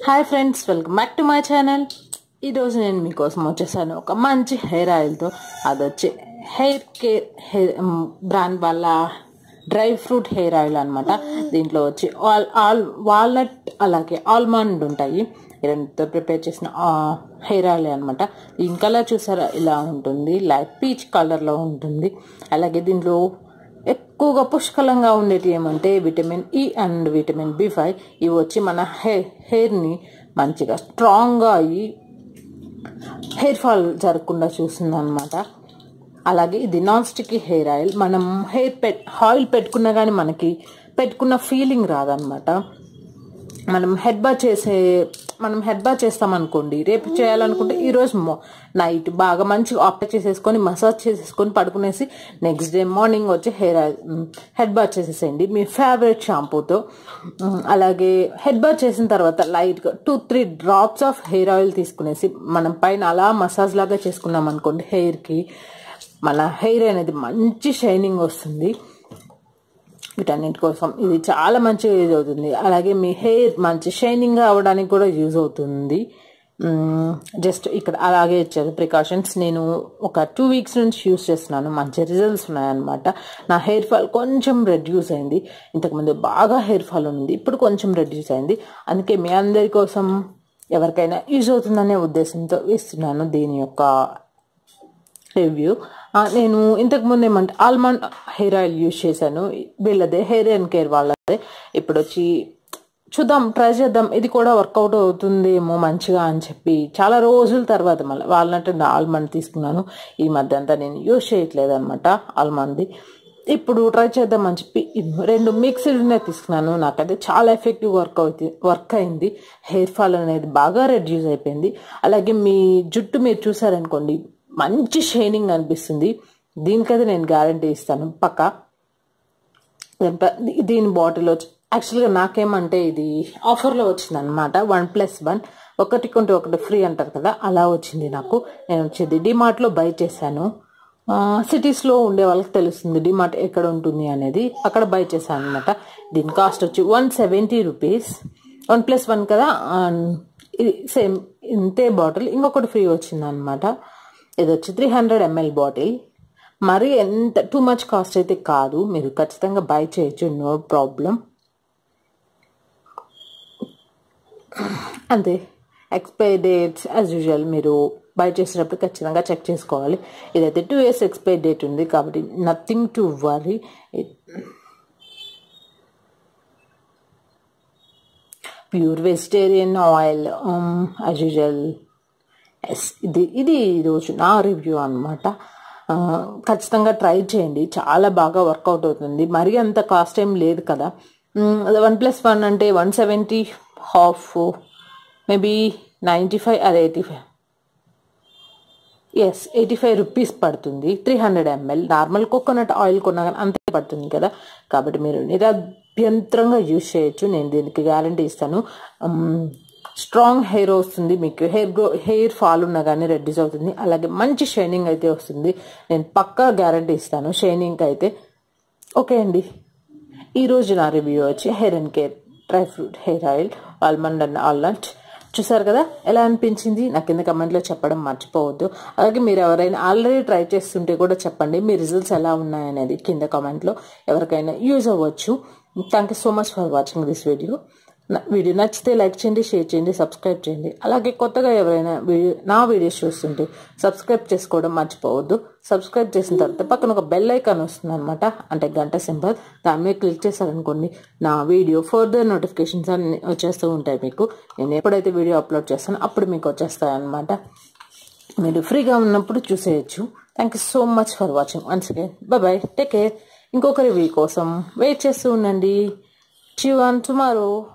hi friends welcome back to my channel ఈరోజు నేను మీకోసం వచ్చేసాను ఒక మంచి హెయిర్ ఆయిల్తో అది వచ్చి హెయిర్ కేర్ హెయిర్ బ్రాండ్ వాళ్ళ డ్రై ఫ్రూట్ హెయిర్ ఆయిల్ అనమాట దీంట్లో వచ్చి ఆల్ ఆల్ వాల్నట్ అలాగే ఆల్మండ్ ఉంటాయి ఈ రెండుతో ప్రిపేర్ చేసిన హెయిర్ ఆయిల్ అనమాట దీని కలర్ చూసారా ఇలా ఉంటుంది లైట్ పీచ్ కలర్లో ఉంటుంది అలాగే దీంట్లో ఎక్కువగా పుష్కలంగా ఉండేటి ఏమంటే vitamin E and vitamin B five ఇవి వచ్చి మన హెయిర్ హెయిర్ని మంచిగా స్ట్రాంగ్గా అయ్యి హెయిర్ ఫాల్ జరగకుండా చూస్తుంది అనమాట అలాగే ఇది నాన్ స్టిక్కీ హెయిర్ ఆయిల్ మనం హెయిర్ పెట్ ఆయిల్ పెట్టుకున్నా కానీ మనకి పెట్టుకున్న ఫీలింగ్ రాదనమాట మనం హెడ్ బాత్ చేసే మనం హెడ్ బాత్ చేస్తామనుకోండి రేపు చేయాలనుకుంటే ఈరోజు నైట్ బాగా మంచిగా ఆప్ట్ చేసేసుకొని మసాజ్ చేసేసుకొని పడుకునేసి నెక్స్ట్ డే మార్నింగ్ వచ్చి హెయిర్ ఆయిల్ హెడ్ బాత్ చేసేసేయండి మీ ఫేవరెట్ షాంపూతో అలాగే హెడ్ బాత్ చేసిన తర్వాత లైట్గా two three drops of hair oil తీసుకునేసి మనం పైన అలా మసాజ్ లాగా చేసుకున్నాం అనుకోండి హెయిర్కి మన హెయిర్ అనేది మంచి షైనింగ్ వస్తుంది వీటన్నిటి కోసం ఇది చాలా మంచిగా యూజ్ అవుతుంది అలాగే మీ హెయిర్ మంచి షైనింగ్గా అవ్వడానికి కూడా యూజ్ అవుతుంది జస్ట్ ఇక్కడ అలాగే ఇచ్చారు ప్రికాషన్స్ నేను ఒక టూ వీక్స్ నుంచి యూస్ చేస్తున్నాను మంచి రిజల్ట్స్ ఉన్నాయన్నమాట నా హెయిర్ ఫాల్ కొంచెం రెడ్యూస్ అయింది ఇంతకుముందు బాగా హెయిర్ ఫాల్ ఉంది ఇప్పుడు కొంచెం రెడ్యూస్ అయింది అందుకే మీ అందరి కోసం ఎవరికైనా యూజ్ అవుతుందనే ఉద్దేశంతో ఇస్తున్నాను దీని యొక్క రివ్యూ నేను ఇంతకుముందు ఏమంటే ఆల్మండ్ హెయిర్ ఆయిల్ యూజ్ చేశాను వీళ్ళదే హెయిర్ అండ్ కేర్ వాళ్ళదే ఇప్పుడు వచ్చి చూద్దాం ట్రై చేద్దాం ఇది కూడా వర్కౌట్ అవుతుందేమో మంచిగా అని చెప్పి చాలా రోజుల తర్వాత మళ్ళీ వాళ్ళంటే ఆల్మండ్ తీసుకున్నాను ఈ మధ్య అంతా నేను యూజ్ చేయట్లేదు అనమాట ఆల్మండ్ది ఇప్పుడు ట్రై చేద్దాం అని చెప్పి రెండు మిక్స్డ్నే తీసుకున్నాను నాకైతే చాలా ఎఫెక్టివ్ వర్క్ అవుతుంది వర్క్ అయింది హెయిర్ ఫాల్ అనేది బాగా రెడ్యూస్ అయిపోయింది అలాగే మీ జుట్టు మీరు చూసారనుకోండి మంచి షైనింగ్ అనిపిస్తుంది దీనికైతే నేను గ్యారంటీ ఇస్తాను పక్క దీని బాటిల్ వచ్చి యాక్చువల్గా నాకేమంటే ఇది ఆఫర్లో వచ్చింది అనమాట వన్ ప్లస్ వన్ ఒకటి కొంటే ఒకటి ఫ్రీ అంటారు కదా అలా వచ్చింది నాకు నేను వచ్చేది డిమార్ట్లో బై చేశాను సిటీస్లో ఉండే వాళ్ళకి తెలుస్తుంది డిమార్ట్ ఎక్కడ ఉంటుంది అనేది అక్కడ బై చేశాను అనమాట దీని కాస్ట్ వచ్చి one seventy rupees one plus one కదా ఇది సేమ్ ఇంతే బాటిల్ ఇంకొకటి ఫ్రీ వచ్చింది అనమాట ఇది వచ్చి త్రీ హండ్రెడ్ ఎంఎల్ బాటిల్ మరి ఎంత టూ మచ్ కాస్ట్ అయితే కాదు మీరు ఖచ్చితంగా బై చేయొచ్చు నో ప్రాబ్లం అంతే ఎక్స్పైరీ డేట్స్ యాజ్ యూజువల్ మీరు బై చేసేటప్పుడు ఖచ్చితంగా చెక్ చేసుకోవాలి ఇదైతే టూ ఇయర్స్ ఎక్స్పైరీ డేట్ ఉంది కాబట్టి nothing to worry pure vegetarian oil as usual yes ఇది ఇది ఈరోజు నా రివ్యూ అనమాట ఖచ్చితంగా ట్రై చేయండి చాలా బాగా వర్కౌట్ అవుతుంది మరీ అంత కాస్ట్ ఏం లేదు కదా వన్ ప్లస్ వన్ అంటే one seventy half maybe ninety five అది eighty five yes eighty five rupees పడుతుంది three hundred ML normal coconut oil కొన్నా కానీ అంతే పడుతుంది కదా కాబట్టి మీరు నిరభ్యంతరంగా యూజ్ చేయొచ్చు నేను దీనికి గ్యారంటీ ఇస్తాను స్ట్రాంగ్ హెయిర్ వస్తుంది మీకు హెయిర్ గ్రో హెయిర్ ఫాల్ ఉన్నా కానీ రెడ్యూస్ అవుతుంది అలాగే మంచి షైనింగ్ అయితే వస్తుంది నేను పక్కా గ్యారంటీ ఇస్తాను షైనింగ్ అయితే ఓకే అండి ఈరోజు నా రివ్యూ వచ్చి hair and care dry fruit hair oil almond and walnut చూసారు కదా ఎలా అనిపించింది నా కింద కమెంట్లో చెప్పడం మర్చిపోవద్దు అలాగే మీరు ఎవరైనా ఆల్రెడీ ట్రై చేస్తుంటే కూడా చెప్పండి మీ రిజల్ట్స్ ఎలా ఉన్నాయనేది కింద కమెంట్లో ఎవరికైనా యూజ్ అవ్వచ్చు thank you so much for watching this video video నచ్చితే లైక్ చేయండి షేర్ చేయండి సబ్స్క్రైబ్ చేయండి అలాగే కొత్తగా ఎవరైనా వీడియో నా వీడియోస్ చూస్తుంటే సబ్స్క్రైబ్ చేసుకోవడం మర్చిపోవద్దు సబ్స్క్రైబ్ చేసిన తర్వాత పక్కన ఒక బెల్ ఐకాన్ వస్తుంది అనమాట అంటే గంట సింబల్ దాని మీద క్లిక్ చేశారనుకోండి నా వీడియో ఫర్దర్ నోటిఫికేషన్స్ అన్ని వచ్చేస్తూ ఉంటాయి మీకు నేను ఎప్పుడైతే వీడియో అప్లోడ్ చేస్తానో అప్పుడు మీకు వచ్చేస్తాయి అనమాట మీరు ఫ్రీగా ఉన్నప్పుడు చూసేయచ్చు thank you so much for watching once again bye take care ఇంకొక రివ్యూ కోసం వెయిట్ చేస్తూ ఉండండి చివ్ ఆన్ టుమారో